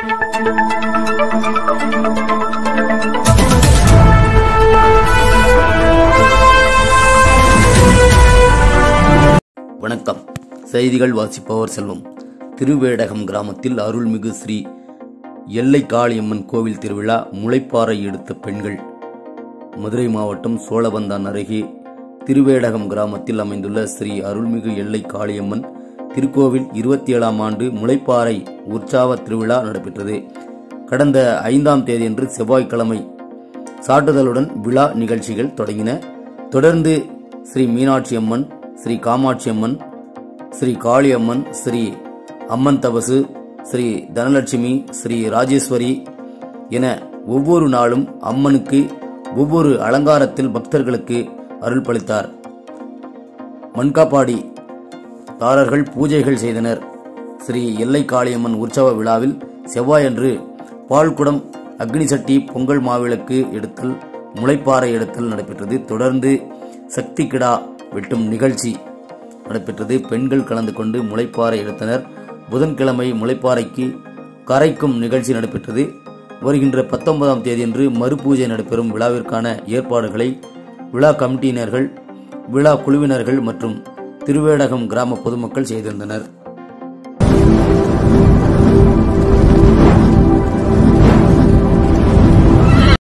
வணக்கம் செய்திகள் வாசிப்பவர் செல்வம் திருவேடகம் கிராமத்தில் அருள்மிகு ஸ்ரீ எல்லை காளியம்மன் கோவில் திருவிழா முளைப்பாறை எடுத்த பெண்கள் மதுரை மாவட்டம் சோழவந்தான் அருகே திருவேடகம் கிராமத்தில் அமைந்துள்ள ஸ்ரீ அருள்மிகு எல்லை காளியம்மன் திருக்கோவில் இருபத்தி ஏழாம் ஆண்டு முளைப்பாறை உற்சாவ திருவிழா நடைபெற்றது கடந்த ஐந்தாம் தேதியன்று செவ்வாய்க்கிழமை சாட்டுதலுடன் விழா நிகழ்ச்சிகள் தொடங்கின தொடர்ந்து ஸ்ரீ மீனாட்சி அம்மன் ஸ்ரீ காமாட்சி அம்மன் ஸ்ரீ காளியம்மன் ஸ்ரீ அம்மன் தபசு ஸ்ரீ தனலட்சுமி ஸ்ரீ ராஜேஸ்வரி என ஒவ்வொரு நாளும் அம்மனுக்கு ஒவ்வொரு அலங்காரத்தில் பக்தர்களுக்கு அருள் பளித்தார் மண்காப்பாடி தாரர்கள் பூஜைகள் செய்தனர் ஸ்ரீ எல்லை காளியம்மன் உற்சவ விழாவில் செவ்வாயன்று பால்குடம் அக்னி சட்டி பொங்கல் மாவிளக்கு எடுத்தல் முளைப்பாறை எடுத்தல் நடைபெற்றது தொடர்ந்து சக்தி கிடா வெட்டும் நிகழ்ச்சி நடைபெற்றது பெண்கள் கலந்து கொண்டு முளைப்பாறை எடுத்தனர் புதன்கிழமை முளைப்பாறைக்கு கரைக்கும் நிகழ்ச்சி நடைபெற்றது வருகின்ற பத்தொன்பதாம் தேதியன்று மறுபூஜை நடைபெறும் விழாவிற்கான ஏற்பாடுகளை விழா கமிட்டியினர்கள் விழா குழுவினர்கள் மற்றும் திருவேடகம் கிராம பொதுமக்கள் செய்திருந்தனர்